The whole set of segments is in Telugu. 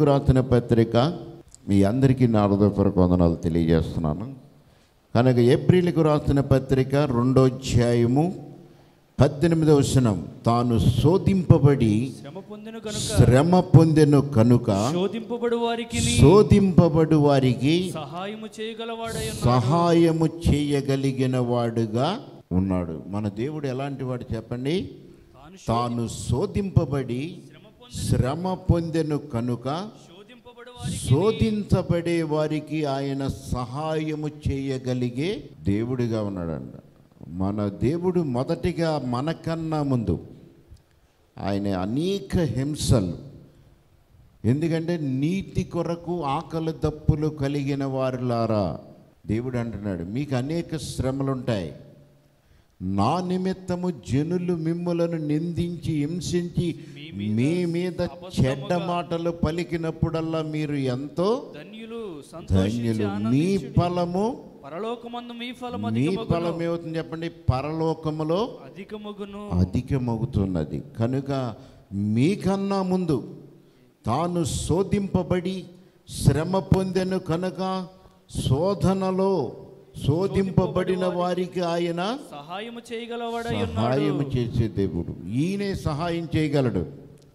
ఏప్రిల్కు రాసిన పత్రిక మీ అందరికీ నా హృదయపూర్వక వందనాలు తెలియజేస్తున్నాను కనుక ఏప్రిల్కు రాసిన పత్రిక రెండో అధ్యాయము పద్దెనిమిదవ వచనం తాను శోధింపబడి శ్రమ పొందిన కనుక శ్రమ పొందెను కనుక శోధింపబడు వారికి శోధింపబడు వారికి సహాయము చేయగలవాడై ఉన్నాడు. సహాయము చేయగలిగిన వాడుగా ఉన్నాడు మన దేవుడు ఎలాంటి వాడు చెప్పండి తాను తాను శోధింపబడి శ్రమ పొందెను కనుక శోధింపబడు వారికి శోధించబడే వారికి ఆయన సహాయము చేయగలిగే దేవుడిగా ఉన్నాడంట మన దేవుడు మొదటిగా మనకన్నా ముందు ఆయన అనేక హింసలు ఎందుకంటే నీతి కొరకు ఆకలి దప్పులు కలిగిన వారులారా దేవుడు అంటున్నాడు మీకు అనేక శ్రమలుంటాయి నా నిమిత్తము జనులు మిమ్ములను నిందించి హింసించి మీ మీద చెడ్డ మాటలు పలికినప్పుడల్లా మీరు ఎంతో ధన్యులు ధన్యులు సంతోషించి మీ ఆనందించుడి. ఫలము పరలోకమందు మీ ఫలము మీ అధికమగును. ఫలం ఏమవుతుంది చెప్పండి పరలోకములో అధికమగును అధికమవుతున్నది కనుక మీకన్నా ముందు తాను శోధింపబడి శ్రమ పొందెను కనుక శోధనలో శోధింపబడిన వారికి ఆయన సహాయము చేయగలవాడై ఉన్నాడు సహాయం చేసే దేవుడు ఈయనే సహాయం చేయగలడు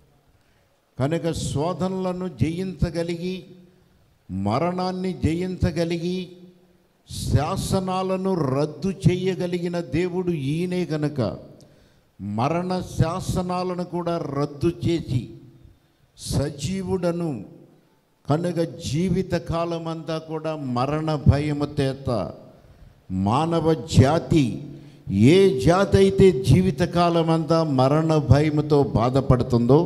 కనుక శోధనలను జయించగలిగి మరణాన్ని జయించగలిగి శాసనాలను రద్దు చేయగలిగిన దేవుడు ఈయనే కనుక మరణ శాసనాలను కూడా రద్దు చేసి సజీవుడను కనుక జీవిత కాలమంతా కూడా మరణ భయము చేత మానవ జాతి ఏ జాతి అయితే జీవితకాలమంతా మరణ భయముతో బాధపడుతుందో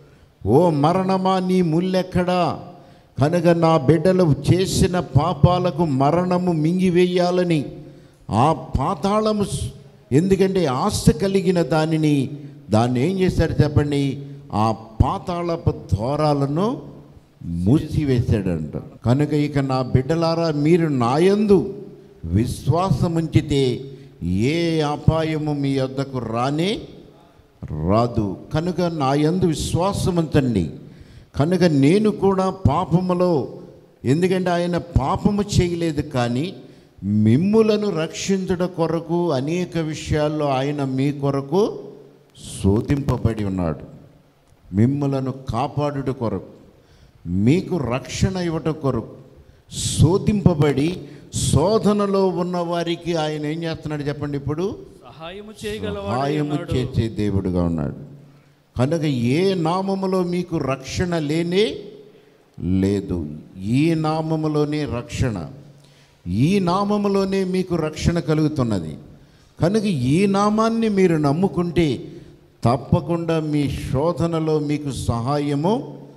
ఓ మరణమా నీ ముల్లెక్కడా కనుక నా బిడ్డలు చేసిన పాపాలకు మరణము మింగివేయాలని ఆ పాతాళము స్- ఎందుకంటే ఆశ కలిగిన దానిని దాన్ని ఏం చేశాడు చెప్పండి ఆ పాతాళపు ద్వారాలను మూసివేశాడంట కనుక ఇక నా బిడ్డలారా మీరు నాయందు విశ్వాసం ఉంచితే ఏ అపాయము మీ వద్దకు రానే రాదు కనుక నా యందు విశ్వాసం ఉంచండి కనుక నేను కూడా పాపములో ఎందుకంటే ఆయన పాపము చేయలేదు కానీ మిమ్ములను రక్షించుట కొరకు అనేక విషయాల్లో ఆయన మీ కొరకు శోధింపబడి ఉన్నాడు మిమ్ములను కాపాడుట కొరకు మీకు రక్షణ ఇవ్వట కొరకు శోధింపబడి శోధనలో ఉన్న వారికి ఆయన ఏం చేస్తున్నాడు చెప్పండి ఇప్పుడు సహాయము చేయగలవాడై సహాయము ఉన్నాడు చేసే దేవుడుగా ఉన్నాడు కనుక ఏ నామములో మీకు రక్షణ లేనే లేదు ఈ నామములోనే రక్షణ ఈ నామములోనే మీకు రక్షణ కలుగుతున్నది కనుక ఈ నామాన్ని మీరు నమ్ముకుంటే తప్పకుండా మీ శోధనలో మీకు సహాయము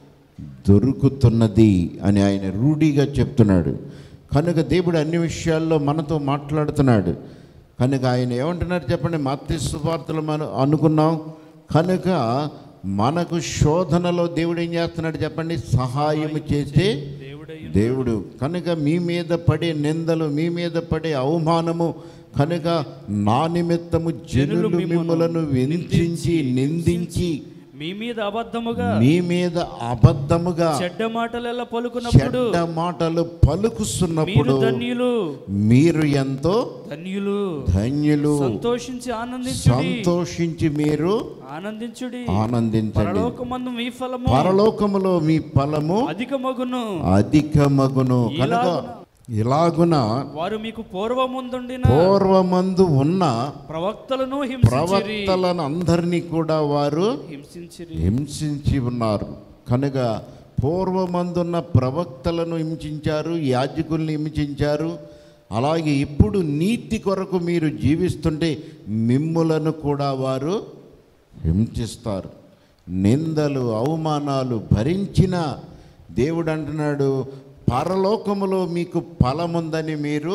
దొరుకుతున్నది అని ఆయన రూఢిగా చెప్తున్నాడు కనుక దేవుడు అన్ని విషయాల్లో మనతో మాట్లాడుతున్నాడు కనుక ఆయన ఏమంటున్నారు చెప్పండి మత్తి సువార్తలు మనం అనుకున్నాం కనుక మనకు శోధనలో దేవుడు ఏం చేస్తున్నాడు చెప్పండి సహాయం చేసే దేవుడై దేవుడు కనుక మీ మీద పడే నిందలు మీ మీద పడే అవమానము కనుక నా నిమిత్తము జనులు మిమ్మలను వింతించి నిందించి మీ మీద అబద్ధముగా మీ మీద అబద్ధముగా చెడ్డ మాటలెల్ల పలుకున్నప్పుడు చెడ్డ మాటలు మీరు పలుకుస్తున్నప్పుడు ధన్యులు మీరు ఎంతో ధన్యులు ధన్యులు సంతోషించి ఆనందించుడి సంతోషించి మీరు ఆనందించుడి ఆనందించండి పరలోకమందు మీ ఫలము పరలోకములో మీ ఫలము అధికమగును అధికమగును కనుక ఇలాగున వారు మీకు పూర్వముందుండిన పూర్వమందు ఉన్న ప్రవక్తలను హింసించిరి ప్రవక్తలను అందరినీ కూడా వారు హింసించిరి హింసించి ఉన్నారు కనుక పూర్వమందున్న ప్రవక్తలను హింసించారు యాజకుల్ని హింసించారు అలాగే ఇప్పుడు నీతి కొరకు మీరు జీవిస్తుంటే మిమ్ములను కూడా వారు హింసిస్తారు నిందలు అవమానాలు భరించిన దేవుడు అంటున్నాడు పరలోకములో మీకు ఫలముందని మీరు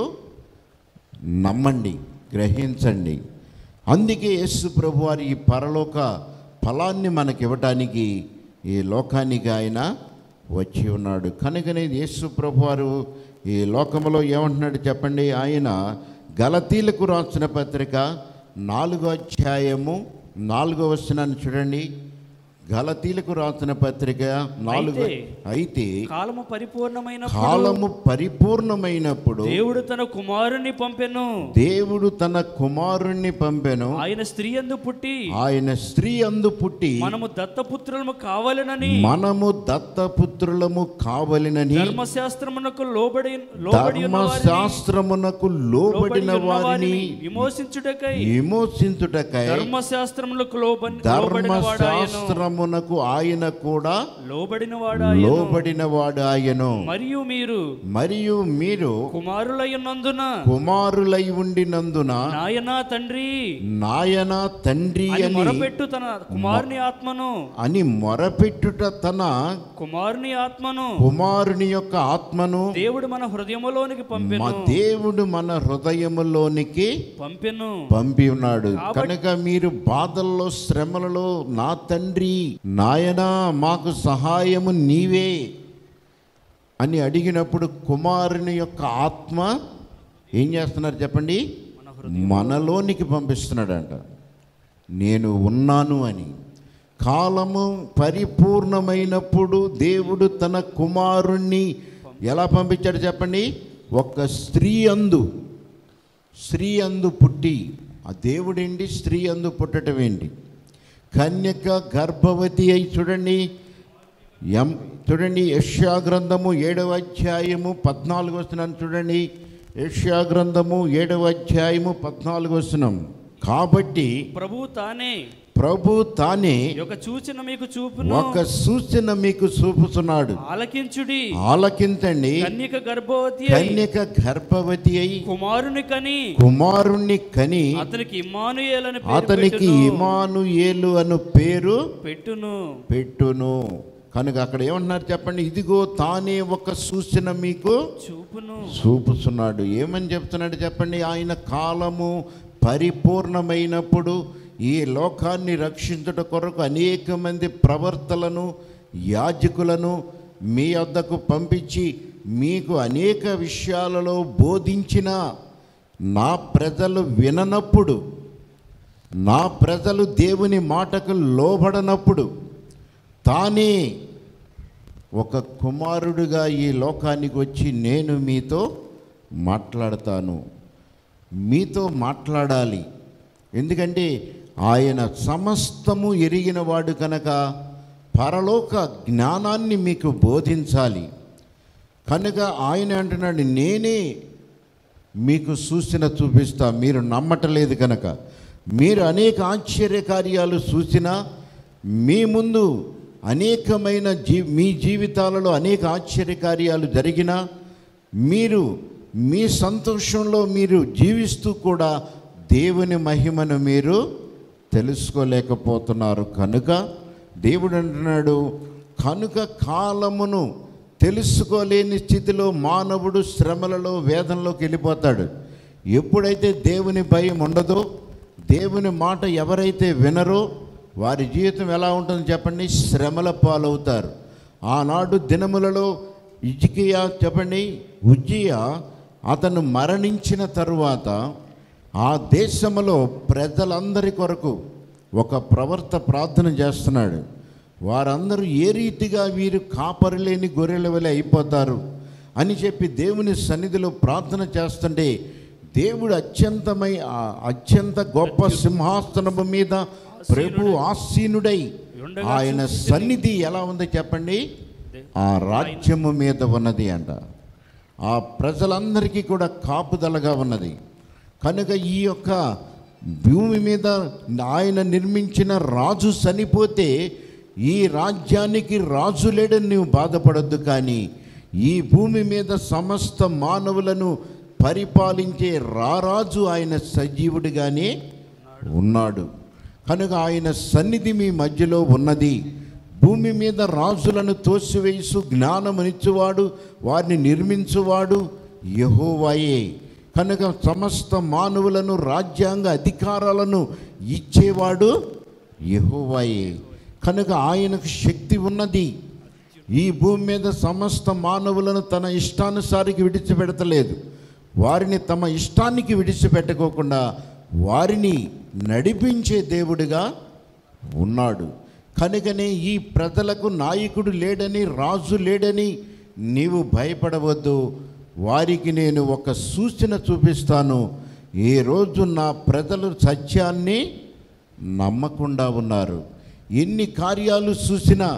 నమ్మండి గ్రహించండి అందుకే యేసు ప్రభు వారి ఈ పరలోక ఫలాన్ని మనకి ఇవ్వటానికి ఈ లోకానికి ఆయన వచ్చి ఉన్నాడు కనుకనే యేసు ప్రభు వారు ఈ లోకములో ఏమంటున్నాడు చెప్పండి ఆయన గలతీలకు రాసిన పత్రిక నాలుగో అధ్యాయము నాలుగో వచనాన్ని చూడండి గలతీలకు రాసిన పత్రిక నాలుగు అయితే అయితే కాలము పరిపూర్ణమైన కాలము పరిపూర్ణమైనప్పుడు దేవుడు తన కుమారుని పంపెను దేవుడు తన కుమారుణ్ణి పంపెను ఆయన స్త్రీ అందు పుట్టి ఆయన స్త్రీ అందు పుట్టి మనము దత్తపుత్రులము కావాలనని మనము దత్తపుత్రులము కావలెనని ధర్మశాస్త్రమునకు లోబడి లోబడి ఉన్న వారిని ధర్మశాస్త్రమునకు లోబడిన ఉన్న వారిని విమోచించుటకై విమోచించుటకై ధర్మశాస్త్రములకు లోబడి లోబడిన వాడాయను ధర్మశాస్త్రమునకు ఆయన కూడా లోబడిన వాడాయను లోబడిన వాడు ఆయను మరియు మీరు మరియు మీరు కుమారులయ్యున్నందున కుమారులై ఉండినందున నాయనా తండ్రి నాయన తండ్రి అని అని మొరపెట్టు తన కుమారుని ఆత్మను అని మొరపెట్టుట తన కుమారుని ఆత్మను కుమారుని యొక్క ఆత్మను దేవుడు మన హృదయములోనికి మా పంపెను దేవుడు మన హృదయములోనికి పంపెను పంపి ఉన్నాడు కనుక మీరు బాధల్లో శ్రమలలో నా తండ్రి నాయనా మాకు సహాయము నీవే అని అడిగినప్పుడు కుమారుని యొక్క ఆత్మ ఏం చేస్తున్నారు చెప్పండి మనలోనికి పంపిస్తున్నాడంట నేను ఉన్నాను అని కాలము పరిపూర్ణమైనప్పుడు దేవుడు తన కుమారుణ్ణి ఎలా పంపించాడు చెప్పండి ఒక స్త్రీ అందు స్త్రీ అందు పుట్టి ఆ దేవుడేంటి స్త్రీ అందు పుట్టడం ఏంటి కన్యక గర్భవతి అయి చూడండి ఎం చూడండి యష్యా గ్రంథము ఏడవ అధ్యాయము పద్నాలుగు వస్తున్నాను చూడండి యష్యా గ్రంథము ఏడవ అధ్యాయము పద్నాలుగు వస్తున్నాం కాబట్టి ప్రభు తానే ప్రభు తానే ఒక సూచన మీకు చూపును ఒక సూచన మీకు చూపుతున్నాడు ఆలకించుడి ఆలకించండి కన్యక గర్భవతి అయి కన్యక గర్భవతి అయి కుమారుని కని కుమారుణ్ణి కని అతనికి ఇమ్మానుయేల్ అని పేరు అతనికి పెట్టును. ఇమానుయేలు అను పేరు పెట్టును పెట్టును కనుక అక్కడ ఏమంటున్నారు చెప్పండి ఇదిగో తానే ఒక సూచన మీకు చూపును చూపుతున్నాడు ఏమని చెప్తున్నాడు చెప్పండి ఆయన కాలము పరిపూర్ణమైనప్పుడు ఈ లోకాన్ని రక్షించుట కొరకు అనేక మంది ప్రవర్తలను యాజకులను మీ వద్దకు పంపించి మీకు అనేక విషయాలలో బోధించిన నా ప్రజలు విననప్పుడు నా ప్రజలు దేవుని మాటకు లోబడనప్పుడు తానే ఒక కుమారుడుగా ఈ లోకానికి వచ్చి నేను మీతో మాట్లాడతాను మీతో మాట్లాడాలి ఎందుకంటే ఆయన సమస్తము ఎరిగినవాడు కనుక పరలోక జ్ఞానాన్ని మీకు బోధించాలి కనుక ఆయన అంటున్నాడు నేనే మీకు సూచన చూపిస్తా మీరు నమ్మటలేదు కనుక మీరు అనేక ఆశ్చర్య కార్యాలు చూసినా మీ ముందు అనేకమైన జీ మీ జీవితాలలో అనేక ఆశ్చర్య కార్యాలు జరిగినా మీరు మీ సంతోషంలో మీరు జీవిస్తూ కూడా దేవుని మహిమను మీరు తెలుసుకోలేకపోతున్నారు కనుక దేవుడు అంటున్నాడు కనుక కాలమును తెలుసుకోలేని స్థితిలో మానవుడు శ్రమలలో వేదనలోకి వెళ్ళిపోతాడు ఎప్పుడైతే దేవుని భయం ఉండదో దేవుని మాట ఎవరైతే వినరో వారి జీవితం ఎలా ఉంటుందో చెప్పండి శ్రమల పాలవుతారు ఆనాడు దినములలో ఇజికియా చెప్పండి ఉజ్జియా అతను మరణించిన తరువాత ఆ దేశములో ప్రజలందరి కొరకు ఒక ప్రవర్త ప్రార్థన చేస్తున్నాడు వారందరూ ఏ రీతిగా వీరు కాపరిలేని గొర్రెల వలె అయిపోతారు అని చెప్పి దేవుని సన్నిధిలో ప్రార్థన చేస్తుంటే దేవుడు అత్యంతమై ఆ అత్యంత గొప్ప సింహాసనము మీద ప్రభు ఆసీనుడై ఆయన సన్నిధి ఎలా ఉంది చెప్పండి ఆ రాజ్యము మీద ఉన్నది అంట ఆ ప్రజలందరికీ కూడా కాపుదలగా ఉన్నది కనుక ఈ యొక్క భూమి మీద ఆయన నిర్మించిన రాజు చనిపోతే ఈ రాజ్యానికి రాజు లేడని నీవు బాధపడొద్దు కానీ ఈ భూమి మీద సమస్త మానవులను పరిపాలించే రారాజు ఆయన సజీవుడిగానే ఉన్నాడు కనుక ఆయన సన్నిధి మీ మధ్యలో ఉన్నది భూమి మీద రాజులను తోసివేసు జ్ఞానమునిచ్చువాడు వారిని నిర్మించువాడు యహోవాయే కనుక సమస్త మానవులను రాజ్యాంగ అధికారాలను ఇచ్చేవాడు యహోవాయే కనుక ఆయనకు శక్తి ఉన్నది ఈ భూమి మీద సమస్త మానవులను తన ఇష్టానుసారికి విడిచిపెడతలేదు వారిని తమ ఇష్టానికి విడిచిపెట్టుకోకుండా వారిని నడిపించే దేవుడిగా ఉన్నాడు కనుకనే ఈ ప్రజలకు నాయకుడు లేడని రాజు లేడని నీవు భయపడవద్దు వారికి నేను ఒక సూచన చూపిస్తాను ఏ రోజు నా ప్రజలు సత్యాన్ని నమ్మకుండా ఉన్నారు ఎన్ని కార్యాలు చూసినా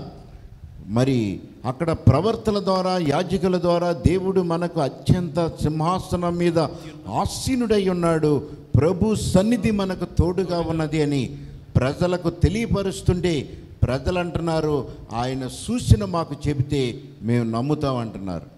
మరి అక్కడ ప్రవర్తన ద్వారా యాజకుల ద్వారా దేవుడు మనకు అత్యంత సింహాసనం మీద ఆసీనుడై ఉన్నాడు ప్రభు సన్నిధి మనకు తోడుగా ఉన్నది అని ప్రజలకు తెలియపరుస్తుంటే ప్రజలు అంటున్నారు ఆయన సూచన మాకు చెబితే మేము నమ్ముతాం అంటున్నారు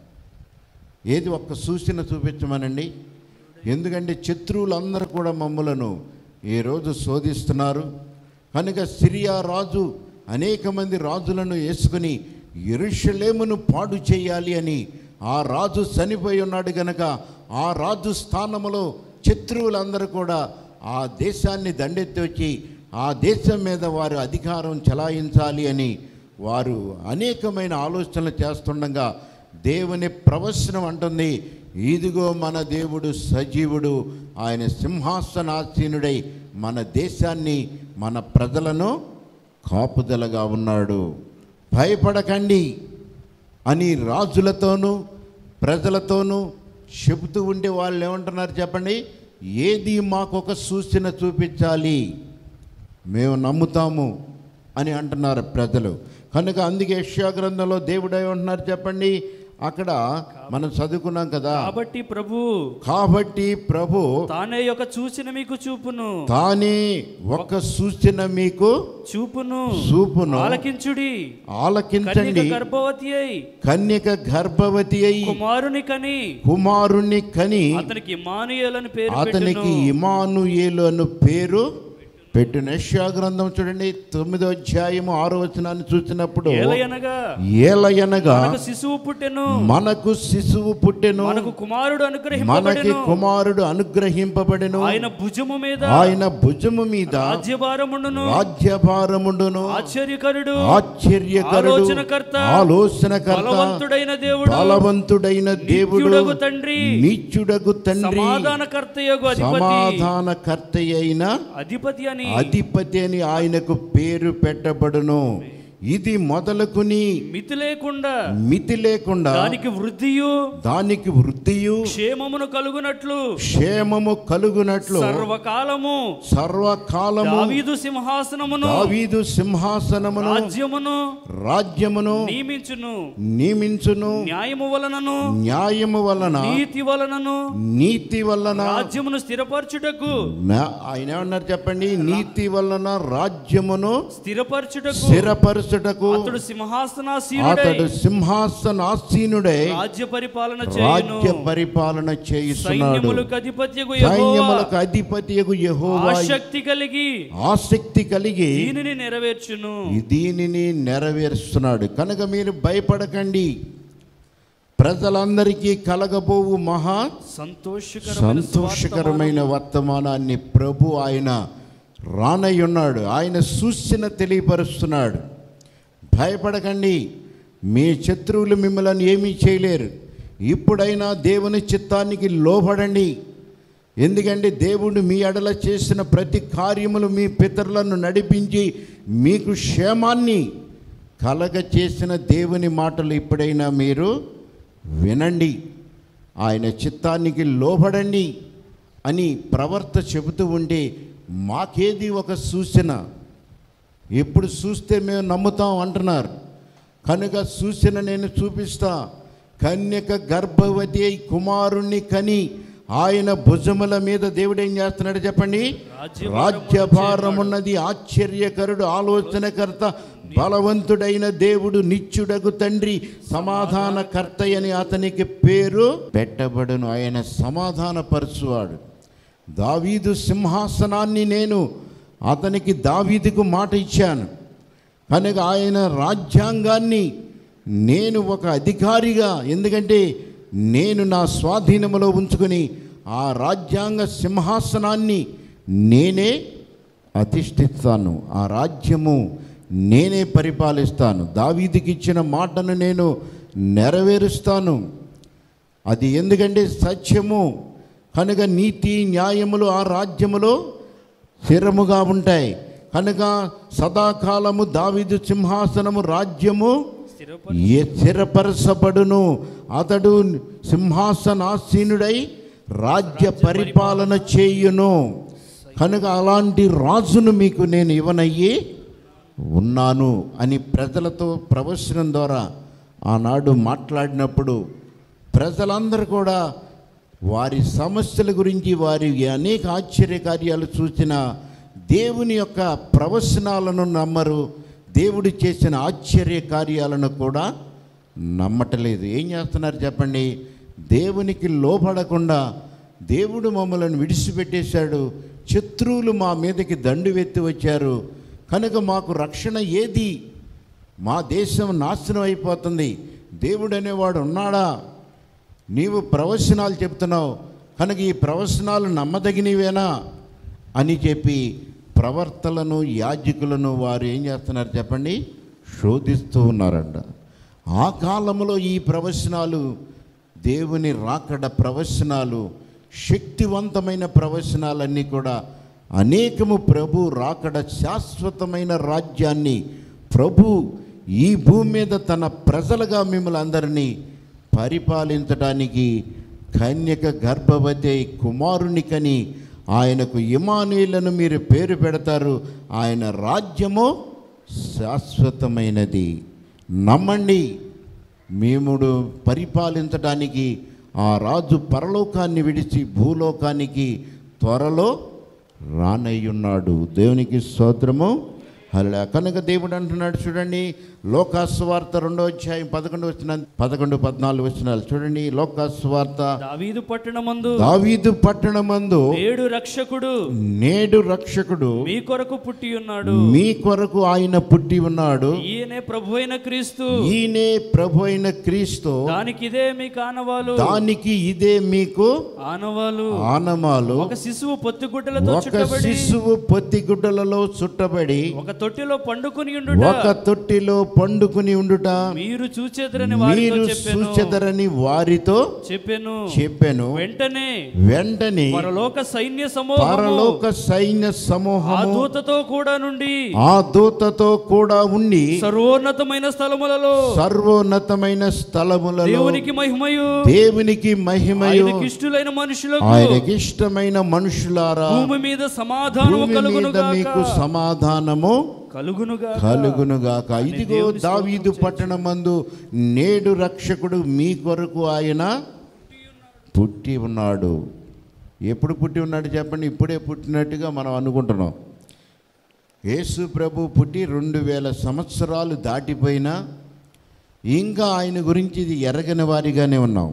ఏది ఒక్క సూచన చూపించమనండి ఎందుకంటే శత్రువులందరూ కూడా మమ్మలను ఈరోజు శోధిస్తున్నారు కనుక సిరియా రాజు అనేక మంది రాజులను వేసుకుని ఎరుషలేమును పాడు చేయాలి అని ఆ రాజు చనిపోయి ఉన్నాడు గనక ఆ రాజు స్థానంలో శత్రువులందరూ కూడా ఆ దేశాన్ని దండెత్తి వచ్చి ఆ దేశం మీద వారు అధికారం చెలాయించాలి అని వారు అనేకమైన ఆలోచనలు చేస్తుండగా దేవుని ప్రవచనం అంటుంది ఇదిగో మన దేవుడు సజీవుడు ఆయన సింహాసనాసీనుడై మన దేశాన్ని మన ప్రజలను కాపుదలగా ఉన్నాడు భయపడకండి అని రాజులతోనూ ప్రజలతోనూ చెబుతూ ఉండే వాళ్ళు ఏమంటున్నారు చెప్పండి ఏది మాకు ఒక సూచన చూపించాలి మేము నమ్ముతాము అని అంటున్నారు ప్రజలు కనుక అందుకే యెషయా గ్రంథంలో దేవుడు ఏమంటున్నారు చెప్పండి అక్కడ మనం చదువుకున్నాం కదా కాబట్టి ప్రభు కాబట్టి ప్రభు తానే యొక్క సూచన మీకు చూపును తానే ఒక సూచన మీకు చూపును చూపును ఆలకించుడి ఆలకించండి కన్యక గర్భవతి అయి కన్యక గర్భవతి అయి కుమారుని కని కుమారుణ్ణి కని అతనికి ఇమానుయేలని పేరు అతనికి పెట్టును ఇమానుయేలు అను పేరు పెట్టిన యెషయా గ్రంథం చూడండి తొమ్మిదో అధ్యాయము ఆరో వచనాన్ని చూసినప్పుడు ఏలయనగా ఏలయనగా మనకు శిశువు పుట్టెను మనకు శిశువు పుట్టెను మనకు కుమారుడు మనకి అనుగ్రహింపబడెను కుమారుడు అనుగ్రహింపబడెను ఆయన భుజము మీద ఆయన భుజము మీద రాజ్యభారముండును రాజ్యభారముండును ఆశ్చర్యకరుడు ఆశ్చర్యకరుడు ఆలోచనకర్త, ఆలోచనకర్త బలవంతుడైన దేవుడు బలవంతుడైన దేవుడు నిత్యుడగు తండ్రి నీచుడగు తండ్రి సమాధానకర్తయగు అధిపతి సమాధానకర్త అయిన అధిపతి అని అధిపతి అని ఆయనకు పేరు పెట్టబడును ఇది మొదలుకుని మితి లేకుండా మితి లేకుండా దానికి వృద్ధియు దానికి వృద్ధియు క్షేమమును కలుగునట్లు క్షేమము కలుగునట్లు సర్వకాలము సర్వకాలము దావీదు సింహాసనమును దావీదు సింహాసనమును రాజ్యమును రాజ్యమును నియమించును నియమించును న్యాయము వలనను న్యాయము వలన నీతి వలనను నీతి వలన రాజ్యమును స్థిరపరచుటకు నా- ఆయన ఏమన్నారు చెప్పండి నీతి వలన రాజ్యమును స్థిరపరచుటకు స్థిరపరచుటకు అతడు సింహాసనాసీనుడై అతడు సింహాసనాసీనుడై రాజ్య పరిపాలన చేయును రాజ్య పరిపాలన చేయిస్తున్నాడు సైన్యములకు అధిపత్యగు యెహోవా సైన్యములకు అధిపతియగు యెహోవా ఆసక్తి కలిగి ఆసక్తి కలిగి దీనిని నెరవేర్చును దీనిని నెరవేరుస్తున్నాడు కనుక మీరు భయపడకండి ప్రజలందరికీ కలగబోవు మహా సంతోషకరమైన సంతోషకరమైన వర్తమానాన్ని ప్రభు ఆయన రానయ్యున్నాడు ఆయన సూచన తెలియపరుస్తున్నాడు భయపడకండి మీ శత్రువులు మిమ్మల్ని ఏమీ చేయలేరు ఇప్పుడైనా దేవుని చిత్తానికి లోబడండి ఎందుకంటే దేవుడు మీ ఎడల చేసిన ప్రతి కార్యములు మీ పితరులను నడిపించి మీకు క్షేమాన్ని కలగ చేసిన దేవుని మాటలు ఇప్పుడైనా మీరు వినండి ఆయన చిత్తానికి లోబడండి అని ప్రవర్త చెబుతూ ఉంటే మాకేది ఒక సూచన ఎప్పుడు చూస్తే మేము నమ్ముతాం అంటున్నారు కనుక సూచన నేను చూపిస్తా కన్యక గర్భవతి అయి కుమారుణ్ణి కని ఆయన భుజముల మీద దేవుడు ఏం చేస్తున్నాడు చెప్పండి రాజ్యభారం ఉన్నది ఆశ్చర్యకరుడు ఆలోచనకర్త బలవంతుడైన దేవుడు నిత్యుడగు తండ్రి సమాధానకర్త అని అతనికి పేరు పెట్టబడును ఆయన సమాధానపరచువాడు దావీదు సింహాసనాన్ని నేను అతనికి దావీదుకు మాట ఇచ్చాను కనుక ఆయన రాజ్యాంగాన్ని నేను ఒక అధికారిగా ఎందుకంటే నేను నా స్వాధీనములో ఉంచుకొని ఆ రాజ్యాంగ సింహాసనాన్ని నేనే అధిష్ఠిస్తాను ఆ రాజ్యము నేనే పరిపాలిస్తాను దావీదికి ఇచ్చిన మాటను నేను నెరవేరుస్తాను అది ఎందుకంటే సత్యము కనుక నీతి న్యాయములు ఆ రాజ్యములో స్థిరముగా ఉంటాయి కనుక సదాకాలము దావీదు సింహాసనము రాజ్యము స్థిరప ఏ స్థిరపరచబడును అతడు సింహాసనాసీనుడై రాజ్య పరిపాలన చేయును కనుక అలాంటి రాజును మీకు నేను ఇవ్వనయ్యి ఉన్నాను అని ప్రజలతో ప్రవచనం ద్వారా ఆనాడు మాట్లాడినప్పుడు ప్రజలందరూ కూడా వారి సమస్యల గురించి వారి అనేక ఆశ్చర్యకార్యాలు చూసిన దేవుని యొక్క ప్రవచనాలను నమ్మరు దేవుడు చేసిన ఆశ్చర్య కార్యాలను కూడా నమ్మటలేదు ఏం చేస్తున్నారు చెప్పండి దేవునికి లోపడకుండా దేవుడు మమ్మల్ని విడిచిపెట్టేశాడు శత్రువులు మా మీదకి దండు వెత్తి వచ్చారు కనుక మాకు రక్షణ ఏది మా దేశం నాశనం అయిపోతుంది దేవుడు అనేవాడు ఉన్నాడా నీవు ప్రవచనాలు చెప్తున్నావు కనుక ఈ ప్రవచనాలు నమ్మదగినవేనా అని చెప్పి ప్రవర్తలను యాజకులను వారు ఏం చేస్తున్నారు చెప్పండి శోధిస్తూ ఉన్నారంట ఆ కాలంలో ఈ ప్రవచనాలు దేవుని రాకడ ప్రవచనాలు శక్తివంతమైన ప్రవచనాలన్నీ కూడా అనేకము ప్రభు రాకడ శాశ్వతమైన రాజ్యాన్ని ప్రభు ఈ భూమి మీద తన ప్రజలుగా మిమ్మల్ని అందరినీ పరిపాలించడానికి కన్యక గర్భవతి కుమారునికని ఆయనకు ఇమానీలను మీరు పేరు పెడతారు ఆయన రాజ్యము శాశ్వతమైనది నమ్మండి మేముడు పరిపాలించడానికి ఆ రాజు పరలోకాన్ని విడిచి భూలోకానికి త్వరలో రానయ్యున్నాడు దేవునికి స్తోత్రము అలా కనుక దేవుడు అంటున్నాడు చూడండి లోకాస్వార్త రెండో అధ్యాయం పదకొండు వచ్చిన పదకొండు పద్నాలుగు వచ్చినాలు చూడండి లోకాస్వార్త దావీదు పట్టణమందు దావీదు పట్టణమందు ఏడు రక్షకుడు నేడు రక్షకుడు మీ కొరకు పుట్టి ఉన్నాడు మీ కొరకు ఆయన పుట్టి ఉన్నాడు ఈయనే ప్రభు అయిన క్రీస్తు ఈయనే ప్రభు అయిన క్రీస్తు దానికి ఇదే మీ కానవాలు దానికి ఇదే మీకు ఆనవాలు ఆనమాలు ఒక శిశువు పొత్తిగుడ్డలతో ఒక చుట్టబడి శిశువు పొత్తిగుడ్డలలో చుట్టబడి ఒక తొట్టిలో పండుకొని ఉండుట ఒక తొట్టిలో పండుకుని ఉండుట మీరు చూచేదరని వారితో మీరు చెప్పాను సూచెదరని వారితో చెప్పాను చెప్పాను వెంటనే వెంటనే పరలోక సైన్య సమూహము పరలోక సైన్య ఆ సమూహము దూతతో కూడా నుండి ఆ దూతతో కూడా ఉండి సర్వోన్నతమైన స్థలములలో సర్వోన్నతమైన స్థలములలో దేవునికి మహిమయు దేవునికి మహిమయు ఆయనకి ఇష్టలైన మనుషులకు ఆయనకి ఇష్టమైన మనుషులారా భూమి మీద సమాధానము భూమి మీద కలుగునుగాక మీకు సమాధానము కలుగునుగా కలుగునుగాక ఇదిగో దావీదు పట్టణమందు నేడు రక్షకుడు మీ కొరకు ఆయన పుట్టి ఉన్నాడు ఎప్పుడు పుట్టి ఉన్నాడు చెప్పండి ఇప్పుడే పుట్టినట్టుగా మనం అనుకుంటున్నాం యేసు ప్రభు పుట్టి రెండు వేల సంవత్సరాలు దాటిపోయినా ఇంకా ఆయన గురించి ఇది ఎరగని వారిగానే ఉన్నాం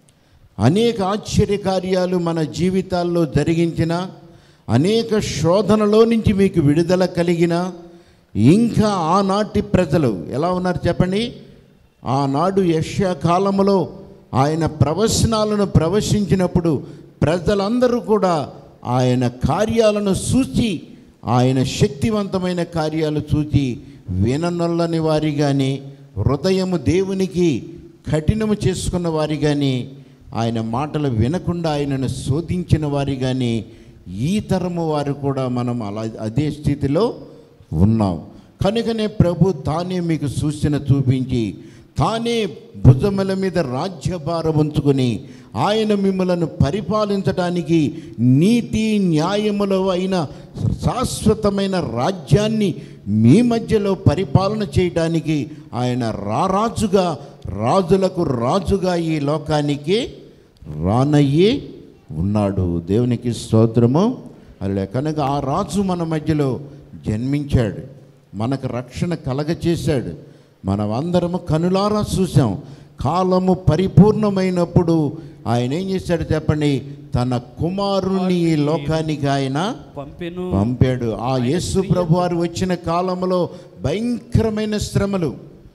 అనేక ఆశ్చర్యకార్యాలు మన జీవితాల్లో జరిగించిన అనేక శోధనలో నుంచి మీకు విడుదల కలిగిన ఇంకా ఆనాటి ప్రజలు ఎలా ఉన్నారు చెప్పండి ఆనాడు యష్యా కాలంలో ఆయన ప్రవచనాలను ప్రవశించినప్పుడు ప్రజలందరూ కూడా ఆయన కార్యాలను చూచి ఆయన శక్తివంతమైన కార్యాలు చూచి విననొల్లని వారి కానీ హృదయము దేవునికి కఠినము చేసుకున్న వారి కానీ ఆయన మాటలు వినకుండా ఆయనను శోధించిన వారి కానీ ఈ తరము వారు కూడా మనం అలా అదే స్థితిలో ఉన్నాం కనుకనే ప్రభు తానే మీకు సూచన చూపించి తానే భుజముల మీద రాజ్యభారం ఉంచుకొని ఆయన మిమ్మలను పరిపాలించడానికి నీతి న్యాయములో అయిన శాశ్వతమైన రాజ్యాన్ని మీ మధ్యలో పరిపాలన చేయడానికి ఆయన రారాజుగా రాజులకు రాజుగా ఈ లోకానికి రానయ్యి ఉన్నాడు దేవునికి స్తోత్రము అలా కనుక ఆ రాజు మన మధ్యలో జన్మించాడు మనకు రక్షణ కలగచేశాడు మనం అందరము కనులారా చూసాం కాలము పరిపూర్ణమైనప్పుడు ఆయన ఏం చేశాడు చెప్పండి తన కుమారుని ఈ లోకానికి ఆయన పంపెను పంపాడు ఆ యేసు ప్రభు వారు వచ్చిన కాలంలో భయంకరమైన శ్రమలు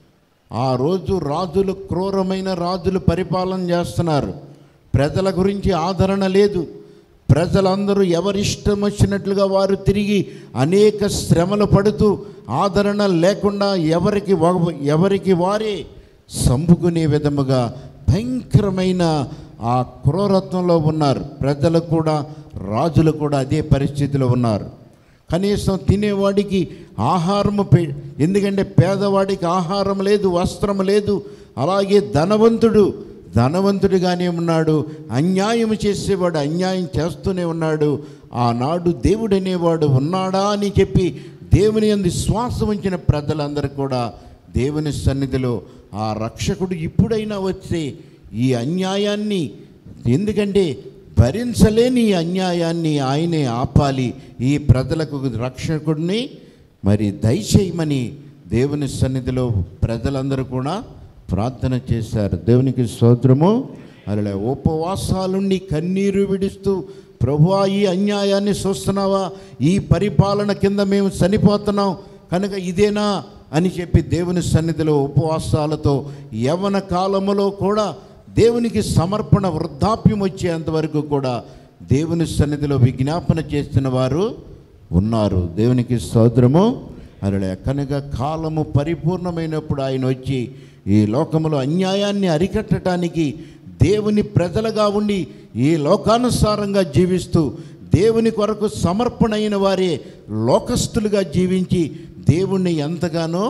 ఆ రోజు రాజులు క్రూరమైన రాజులు పరిపాలన చేస్తున్నారు ప్రజల గురించి ఆదరణ లేదు ప్రజలందరూ ఎవరిష్టం వచ్చినట్లుగా వారు తిరిగి అనేక శ్రమలు పడుతూ ఆదరణ లేకుండా ఎవరికి వ- ఎవరికి వారే సంపుకునే విధముగా భయంకరమైన ఆ క్రూరత్వంలో ఉన్నారు ప్రజలు కూడా రాజులు కూడా అదే పరిస్థితిలో ఉన్నారు కనీసం తినేవాడికి ఆహారము పె ఎందుకంటే పేదవాడికి ఆహారం లేదు వస్త్రం లేదు అలాగే ధనవంతుడు ధనవంతుడిగానే ఉన్నాడు అన్యాయం చేసేవాడు అన్యాయం చేస్తూనే ఉన్నాడు ఆనాడు దేవుడు అనేవాడు ఉన్నాడా అని చెప్పి దేవుని అందు శ్వాసం ఉంచిన ప్రజలందరూ కూడా దేవుని సన్నిధిలో ఆ రక్షకుడు ఇప్పుడైనా వచ్చి ఈ అన్యాయాన్ని ఎందుకంటే భరించలేని ఈ అన్యాయాన్ని ఆయనే ఆపాలి ఈ ప్రజలకు రక్షకుడిని మరి దయచేయమని దేవుని సన్నిధిలో ప్రజలందరూ కూడా ప్రార్థన చేశారు దేవునికి స్తోత్రము అలా ఉపవాసాలుండి కన్నీరు విడుస్తూ ప్రభువా ఈ అన్యాయాన్ని చూస్తున్నావా ఈ పరిపాలన కింద మేము చనిపోతున్నాం కనుక ఇదేనా అని చెప్పి దేవుని సన్నిధిలో ఉపవాసాలతో యవన కాలములో కూడా దేవునికి సమర్పణ వృద్ధాప్యం వచ్చేంత వరకు కూడా దేవుని సన్నిధిలో విజ్ఞాపన చేస్తున్న వారు ఉన్నారు దేవునికి స్తోత్రము అలా కనుక కాలము పరిపూర్ణమైనప్పుడు ఆయన వచ్చి ఈ లోకములో అన్యాయాన్ని అరికట్టడానికి దేవుని ప్రజలుగా ఉండి ఈ లోకానుసారంగా జీవిస్తూ దేవుని కొరకు సమర్పణ అయిన వారే లోకస్తులుగా జీవించి దేవుణ్ణి ఎంతగానో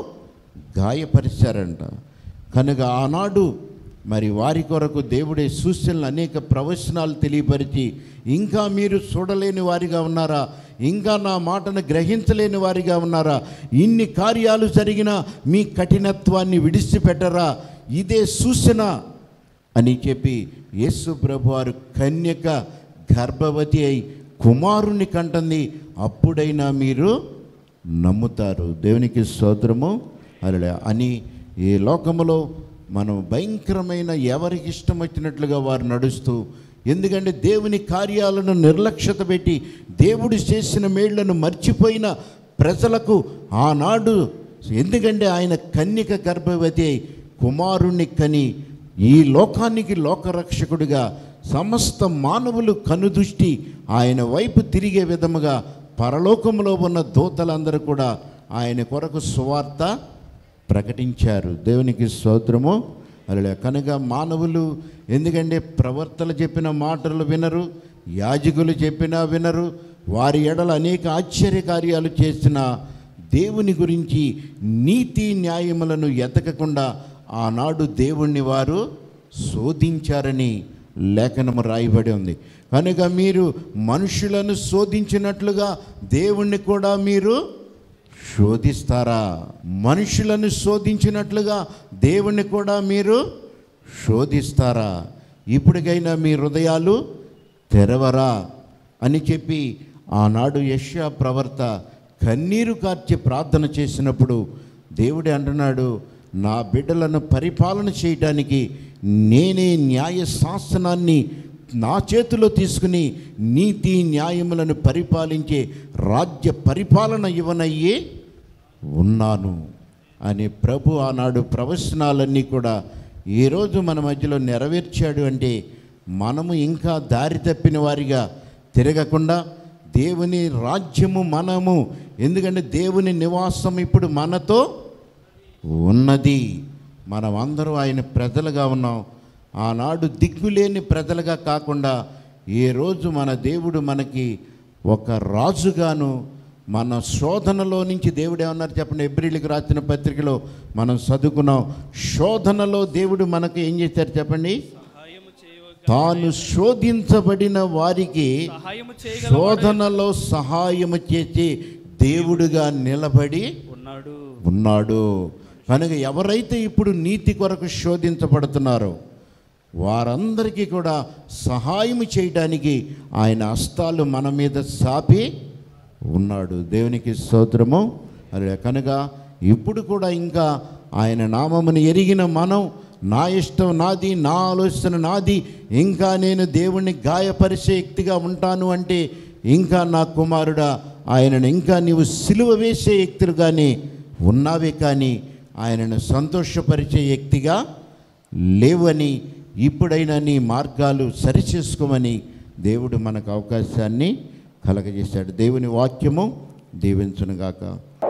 గాయపరిచారంట కనుక ఆనాడు మరి వారి కొరకు దేవుడే సూచనలు అనేక ప్రవచనాలు తెలియపరిచి ఇంకా మీరు చూడలేని వారిగా ఉన్నారా ఇంకా నా మాటను గ్రహించలేని వారిగా ఉన్నారా ఇన్ని కార్యాలు జరిగినా మీ కఠినత్వాన్ని విడిచిపెట్టరా ఇదే సూచన అని చెప్పి యేసు ప్రభు వారు కన్యక గర్భవతి అయి కుమారుని కంటుంది అప్పుడైనా మీరు నమ్ముతారు దేవునికి స్తోత్రము అలా అని ఈ లోకములో మనం భయంకరమైన ఎవరికి ఇష్టం వచ్చినట్లుగా వారు నడుస్తూ ఎందుకంటే దేవుని కార్యాలను నిర్లక్ష్యత పెట్టి దేవుడు చేసిన మేళ్లను మర్చిపోయిన ప్రజలకు ఆనాడు ఎందుకంటే ఆయన కన్యక గర్భవతి అయి కుమారుణ్ణి కని ఈ లోకానికి లోకరక్షకుడిగా సమస్త మానవులు కనుదృష్టి ఆయన వైపు తిరిగే విధముగా పరలోకంలో ఉన్న దూతలందరూ కూడా ఆయన కొరకు సువార్త ప్రకటించారు దేవునికి స్తోత్రము అలా కనుక మానవులు ఎందుకంటే ప్రవర్తలు చెప్పిన మాటలు వినరు యాజకులు చెప్పినా వినరు వారి ఎడల అనేక ఆశ్చర్య కార్యాలు చేసిన దేవుని గురించి నీతి న్యాయములను ఎతకకుండా ఆనాడు దేవుణ్ణి వారు శోధించారని లేఖనము రాయబడి ఉంది కనుక మీరు మనుషులను శోధించినట్లుగా దేవుణ్ణి కూడా మీరు శోధిస్తారా మనుషులను శోధించినట్లుగా దేవుణ్ణి కూడా మీరు శోధిస్తారా ఇప్పటికైనా మీ హృదయాలు తెరవరా అని చెప్పి ఆనాడు యష్యా ప్రవర్త కన్నీరు కార్చి ప్రార్థన చేసినప్పుడు దేవుడే అంటున్నాడు నా బిడ్డలను పరిపాలన చేయడానికి నేనే న్యాయ శాసనాన్ని నా చేతిలో తీసుకుని నీతి న్యాయములను పరిపాలించే రాజ్య పరిపాలన ఇవ్వనయ్యే ఉన్నాను అని ప్రభు ఆనాడు ప్రవచనాలన్నీ కూడా ఈరోజు మన మధ్యలో నెరవేర్చాడు అంటే మనము ఇంకా దారి తప్పిన వారిగా తిరగకుండా దేవుని రాజ్యము మనము ఎందుకంటే దేవుని నివాసం ఇప్పుడు మనతో ఉన్నది మనం అందరూ ఆయన ప్రజలుగా ఉన్నాం ఆనాడు దిక్కులేని ప్రజలుగా కాకుండా ఏ రోజు మన దేవుడు మనకి ఒక రాజుగాను మన శోధనలో నుంచి దేవుడు ఏమన్నారు చెప్పండి ఎబ్రిల్కి రాసిన పత్రికలో మనం చదువుకున్నాం శోధనలో దేవుడు మనకు ఏం చేశారు చెప్పండి సహాయము చేయవ తాను శోధించబడిన వారికి సహాయము చేయగల శోధనలో సహాయము చేసి దేవుడుగా నిలబడి ఉన్నాడు ఉన్నాడు కనుక ఎవరైతే ఇప్పుడు నీతి కొరకు శోధించబడుతున్నారో వారందరికీ కూడా సహాయం చేయడానికి ఆయన హస్తాలు మన మీద సాపి ఉన్నాడు దేవునికి స్తోత్రము అదే కనుక ఇప్పుడు కూడా ఇంకా ఆయన నామమును ఎరిగిన మనం నా ఇష్టం నాది నా ఆలోచన నాది ఇంకా నేను దేవుణ్ణి గాయపరిచే వ్యక్తిగా ఉంటాను అంటే ఇంకా నా కుమారుడా ఆయనను ఇంకా నీవు సిలువ వేసే వ్యక్తులుగానే ఉన్నావే కానీ ఆయనను సంతోషపరిచే వ్యక్తిగా లేవని ఇప్పుడైనా నీ మార్గాలు సరిచేసుకోమని దేవుడు మనకు అవకాశాన్ని కలగజేశాడు దేవుని వాక్యము దీవించునుగాక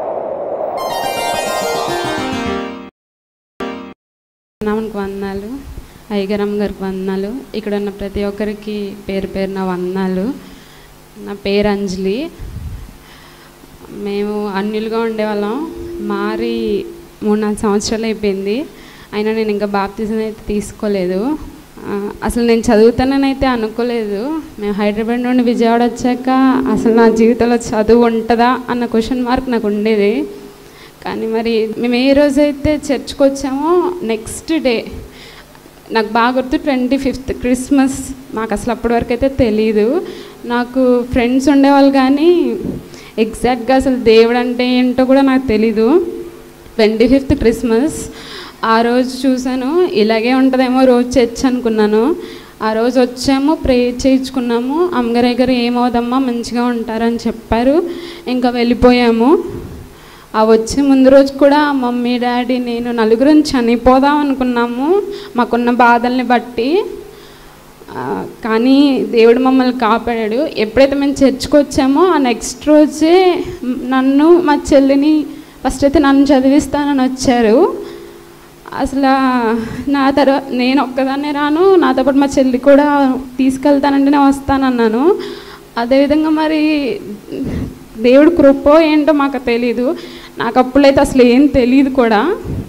నామనికి వందనాలు అయ్యగారమ్మ గారికి వందనాలు ఇక్కడ ఉన్న ప్రతి ఒక్కరికి పేరు పేరు నా వందనాలు నా పేరు అంజలి మేము అన్యులుగా ఉండేవాళ్ళం మారి మూడు నాలుగు సంవత్సరాలు అయిపోయింది అయినా నేను ఇంకా బాప్తిజం అయితే తీసుకోలేదు ఆ, అసలు నేను చదువుతానని అనుకోలేదు మేము హైదరాబాద్ నుండి విజయవాడ వచ్చాక అసలు నా జీవితంలో చదువు ఉంటుందా అన్న క్వశ్చన్ మార్క్ నాకు ఉండేది కానీ మరి మేము ఏ రోజైతే చర్చ్కి వచ్చామో నెక్స్ట్ డే నాకు బాగా గుర్తు ట్వంటీ ఫిఫ్త్ క్రిస్మస్ మాకు అసలు అప్పటి వరకు అయితే తెలీదు నాకు ఫ్రెండ్స్ ఉండేవాళ్ళు కానీ ఎగ్జాక్ట్గా అసలు దేవుడు అంటే ఏంటో కూడా నాకు తెలీదు ట్వంటీ ఫిఫ్త్ క్రిస్మస్ ఆ రోజు చూశాను ఇలాగే ఉంటుందేమో రోజు చర్చ్ అనుకున్నాను ఆ రోజు వచ్చాము ప్రే చేయించుకున్నాము అమ్మగారి గారు ఏమవుదమ్మా మంచిగా ఉంటారని చెప్పారు ఇంకా వెళ్ళిపోయాము ఆ వచ్చే ముందు రోజు కూడా మమ్మీ డాడీ నేను నలుగురం చనిపోదాం అనుకున్నాము మాకున్న బాధల్ని బట్టి ఆ, కానీ దేవుడు మమ్మల్ని కాపాడాడు ఎప్పుడైతే మేము చర్చ్కి వచ్చామో ఆ నెక్స్ట్ రోజే నన్ను మా చెల్లిని ఫస్ట్ అయితే నన్ను చదివిస్తానని వచ్చారు అసలు నా తర్వాత నేను ఒక్కదాన్నే రాను నాతో పాటు మా చెల్లి కూడా తీసుకెళ్తానంటే నేను వస్తానన్నాను అదేవిధంగా మరి దేవుడు కృపో ఏంటో మాకు తెలీదు నాకు అప్పుడైతే అసలు ఏం తెలియదు కూడా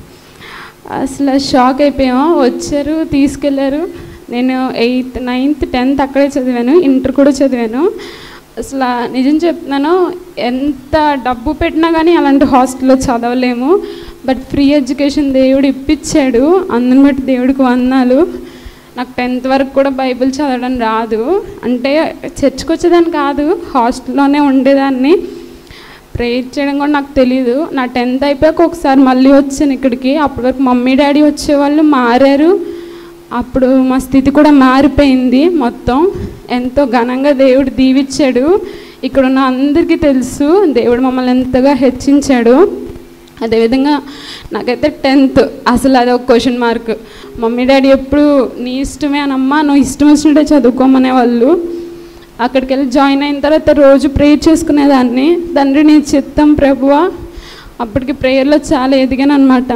అసలు షాక్ అయిపోయాము వచ్చారు తీసుకెళ్ళారు నేను ఎయిత్ నైన్త్ టెన్త్ అక్కడే చదివాను ఇంటర్ కూడా చదివాను అసలు నిజం చెప్తున్నాను ఎంత డబ్బు పెట్టినా కానీ అలాంటి హాస్టల్లో చదవలేము బట్ ఫ్రీ ఎడ్యుకేషన్ దేవుడు ఇప్పించాడు అందుని బట్టి దేవుడికి వందాలు నాకు టెన్త్ వరకు కూడా బైబిల్ చదవడం రాదు అంటే చర్చ్కి వచ్చేదాన్ని కాదు హాస్టల్లోనే ఉండేదాన్ని ప్రేయర్ చేయడం కూడా నాకు తెలియదు నా టెన్త్ అయిపోయాక ఒకసారి మళ్ళీ వచ్చాను ఇక్కడికి అప్పటి వరకు మమ్మీ డాడీ వచ్చేవాళ్ళు మారారు అప్పుడు మా స్థితి కూడా మారిపోయింది మొత్తం ఎంతో ఘనంగా దేవుడు దీవిచ్చాడు ఇక్కడ ఉన్న అందరికీ తెలుసు దేవుడు మమ్మల్ని ఎంతగా హెచ్చించాడు అదేవిధంగా నాకైతే టెన్త్ అసలు అది ఒక క్వశ్చన్ మార్క్ మమ్మీ డాడీ ఎప్పుడు నీ ఇష్టమే అనమ్మా నువ్వు ఇష్టం వచ్చినట్టే చదువుకోమనే వాళ్ళు అక్కడికి వెళ్ళి జాయిన్ అయిన తర్వాత రోజు ప్రేయర్ చేసుకునేదాన్ని తండ్రి నీ చిత్తం ప్రభువా అప్పటికి ప్రేయర్లో చాలా ఎదిగాను అనమాట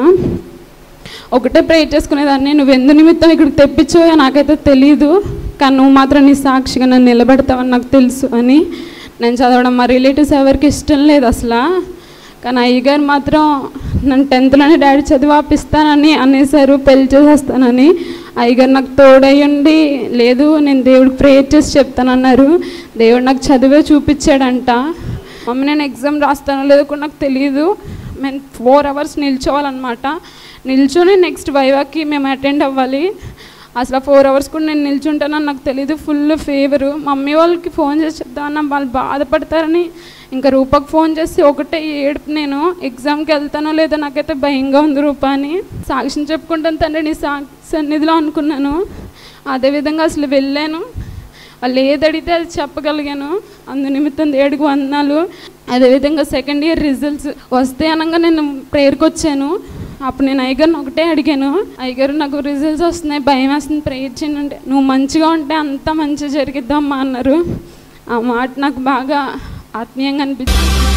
ఒకటే ప్రేయర్ చేసుకునేదాన్ని నువ్వు ఎందు నిమిత్తం ఇక్కడికి తెప్పించావో నాకైతే తెలియదు కానీ నువ్వు మాత్రం నీ సాక్షిగా నన్ను నిలబెడతావని నాకు తెలుసు అని నేను చదవడం మా రిలేటివ్స్ ఎవరికి ఇష్టం లేదు అసలు కానీ అయ్యగారు మాత్రం నన్ను టెన్త్లోనే డాడీ చదివి ఆపిస్తానని అనేసారు పెళ్లి చేసేస్తానని అయ్యగారు నాకు తోడయ్యండి లేదు నేను దేవుడికి ప్రేయర్ చేసి చెప్తానన్నారు దేవుడు నాకు చదివే చూపించాడంట మమ్మీ నేను ఎగ్జామ్ రాస్తానో లేదో కూడా నాకు తెలియదు మేము ఫోర్ అవర్స్ నిల్చోవాలన్నమాట నిల్చొని నెక్స్ట్ వైవాకి మేము అటెండ్ అవ్వాలి అసలు ఫోర్ అవర్స్ కూడా నేను నిల్చుంటానని నాకు తెలియదు ఫుల్ ఫేవరు మమ్మీ వాళ్ళకి ఫోన్ చేసి చెప్తామన్నా వాళ్ళు బాధపడతారని ఇంకా రూపకు ఫోన్ చేసి ఒకటే ఏడుపు నేను ఎగ్జామ్కి వెళ్తానో లేదో నాకైతే భయంగా ఉంది రూప అని సాక్ష్యం చెప్పుకుంటాను తండ్రి నీ సా సన్నిధిలో అనుకున్నాను అదేవిధంగా అసలు వెళ్ళాను వాళ్ళు ఏది అడిగితే అది చెప్పగలిగాను అందు నిమిత్తం దేవుడికి వందనాలు అదేవిధంగా సెకండ్ ఇయర్ రిజల్ట్స్ వస్తే అనగా నేను ప్రేయర్కి వచ్చాను అప్పుడు నేను అయ్యగారిని ఒకటే అడిగాను అయ్యగారు నాకు రిజల్ట్స్ వస్తున్నాయి భయం వేస్తుంది ప్రేయర్ చేయండి అంటే నువ్వు మంచిగా ఉంటే అంతా మంచిగా జరిగిద్దమ్మా అన్నారు ఆ మాట నాకు బాగా ఆత్మీయంగా అనిపించింది